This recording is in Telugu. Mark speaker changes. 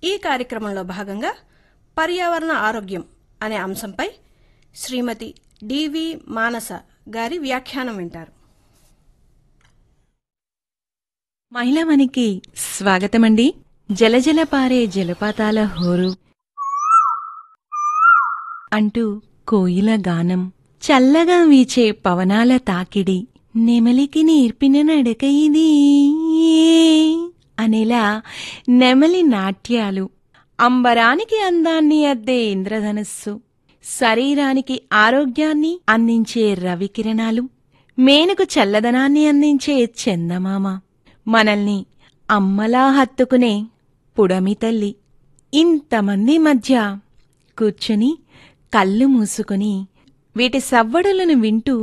Speaker 1: ఈ కార్యక్రమంలో భాగంగా పర్యావరణ ఆరోగ్యం అనే అంశంపై శ్రీమతి డివి మానస గారి వ్యాఖ్యానం వింటారు
Speaker 2: మహిళామణికి స్వాగతమండి జలజల పారే జలపాతాల హోరు అంటూ కోయిల గానం చల్లగా వీచే పవనాల తాకిడి నెమలికి నేర్పిన నడక ఇది అనేలా నెమలి నాట్యాలు అంబరానికి అందాన్ని అద్దే ఇంద్రధనస్సు శరీరానికి ఆరోగ్యాన్ని అందించే రవికిరణాలు మేనుకు చల్లదనాన్ని అందించే చందమామ మనల్ని అమ్మలా హత్తుకునే పుడమి తల్లి ఇంతమంది మధ్య కూర్చుని కళ్ళు మూసుకుని వీటి సవ్వడులను వింటూ